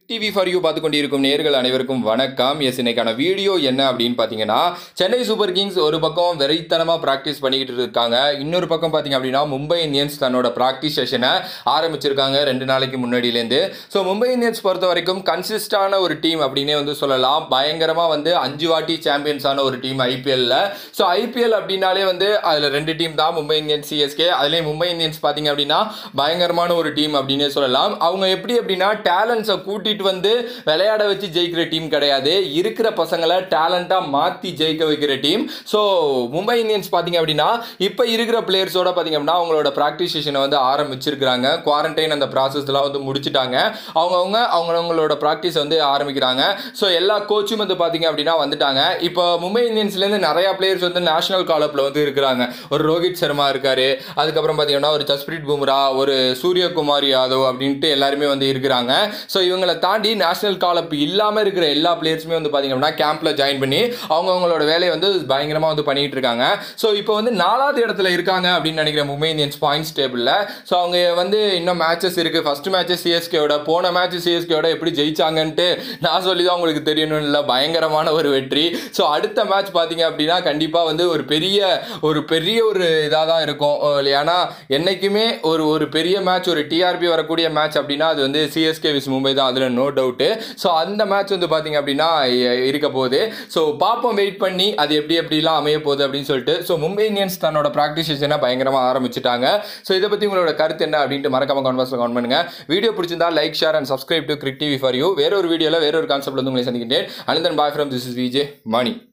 TV for you பார்த்து கொண்டிருக்கும் நேர்கள் அனைவருக்கும் வணக்கம் எஸ் இன்னைக்கான வீடியோ என்ன அப்படின்னு பார்த்தீங்கன்னா சென்னை சூப்பர் கிங்ஸ் ஒரு பக்கம் வெறித்தனமாக ப்ராக்டிஸ் பண்ணிக்கிட்டு இருக்காங்க இன்னொரு பக்கம் பார்த்தீங்க அப்படின்னா மும்பை இந்தியன்ஸ் தன்னோட ப்ராக்டிஸ் செஷனை ஆரம்பிச்சிருக்காங்க ரெண்டு நாளைக்கு முன்னாடியிலேருந்து ஸோ மும்பை இந்தியன்ஸ் பொறுத்த வரைக்கும் கன்சிஸ்டான ஒரு டீம் அப்படின்னே வந்து சொல்லலாம் பயங்கரமாக வந்து அஞ்சு வாட்டி சாம்பியன்ஸான ஒரு டீம் ஐபிஎல்ல ஸோ ஐபிஎல் அப்படின்னாலே வந்து அதில் ரெண்டு டீம் தான் மும்பை இந்தியன்ஸ் சிஎஸ்கே அதுலேயும் மும்பை இந்தியன்ஸ் பார்த்தீங்க அப்படின்னா பயங்கரமான ஒரு டீம் அப்படின்னே சொல்லலாம் அவங்க எப்படி அப்படின்னா டேலண்ட்ஸை கூட்டிட்டு வந்து விளையாட வச்சு ஜெயிக்கிற டீம் கிடையாது இருக்கிற பசங்களை டேலண்ட்டாக மாற்றி ஜெயிக்க வைக்கிற டீம் ஸோ மும்பை இந்தியன்ஸ் பார்த்தீங்க அப்படின்னா இப்போ இருக்கிற பிளேயர்ஸோட பார்த்தீங்க அப்படின்னா அவங்களோட ப்ராக்டிஸ் செஷனை வந்து ஆரம்பிச்சிருக்கிறாங்க குவாரண்டைன் அந்த ப்ராசஸ்லாம் வந்து முடிச்சுட்டாங்க அவங்கவுங்க அவங்கவுங்களோட ப்ராக்டிஸ் வந்து ஆரம்பிக்கிறாங்க ஸோ எல்லா கோச்சும் வந்து பார்த்தீங்க அப்படின்னா வந்துட்டாங்க இப்போ மும்பை இந்தியன்ஸ்லேருந்து நிறையா பிளேயர்ஸ் வந்து நேஷனல் காலப்பில் வந்து இருக்கிறாங்க ஒரு ரோஹித் சர்மா இருக்காரு அதுக்கப்புறம் பார்த்தீங்கன்னா ஒரு ஜஸ்பிரீத் பும்ரா ஒரு சூரியகுமார் யாதவ் அப்படின்ட்டு எல்லாருமே வந்து இருக்கிறாங்க ஸோ இவங்களை தாண்டி நேஷனல் காலப் இல்லாமல் இருக்கிற எல்லா பிளேயர்ஸுமே வந்து பார்த்தீங்க அப்படின்னா கேம்பில் ஜாயின் பண்ணி அவங்கவுங்களோட வேலையை வந்து பயங்கரமாக வந்து பண்ணிட்டு இருக்காங்க ஸோ இப்போ வந்து நாலாவது இடத்துல இருக்காங்க அப்படின்னு நினைக்கிறேன் மும்பை இந்தியன்ஸ் பாயிண்ட்ஸ் டேபிளில் ஸோ அவங்க வந்து இன்னும் மேட்சஸ் இருக்குது ஃபர்ஸ்ட் மேட்ச் சிஎஸ்கேவோட போன மேட்ச் சிஎஸ்கேவோட எப்படி ஜெயிச்சாங்கன்ட்டு நான் சொல்லி தான் உங்களுக்கு தெரியணும் இல்லை பயங்கரமான ஒரு வெற்றி ஸோ அடுத்த மேட்ச் பார்த்தீங்க அப்படின்னா கண்டிப்பாக வந்து ஒரு பெரிய ஒரு பெரிய ஒரு இதாக தான் இருக்கும் ஏன்னா என்றைக்குமே ஒரு ஒரு பெரிய மேட்ச் ஒரு டிஆர்பி வரக்கூடிய மேட்ச் அப்படின்னா அது வந்து சிஎஸ்கே விஸ் மும்பை தான் அதில் நோ டவுட்டு ஸோ அந்த மேட்ச் வந்து பார்த்தீங்க அப்படின்னா இ- இருக்க போகுது ஸோ பார்ப்போம் வெயிட் பண்ணி அது எப்படி எப்படிலாம் அமைய போகுது அப்படின்னு சொல்லிட்டு ஸோ மும்பை இந்தியன்ஸ் தன்னோட ப்ராக்டிஸ் செஷனை பயங்கரமாக ஆரம்பிச்சிட்டாங்க ஸோ இதை பற்றி உங்களோட கருத்து என்ன அப்படின்ட்டு மறக்காம கான்வர்ஸில் கமெண்ட் பண்ணுங்க வீடியோ பிடிச்சிருந்தா like share and subscribe to Crick TV for you வேற ஒரு வீடியோவில் வேற ஒரு கான்செப்ட்ல வந்து உங்களை சந்திக்கின்றேன் Ananthan bye from this is VJ money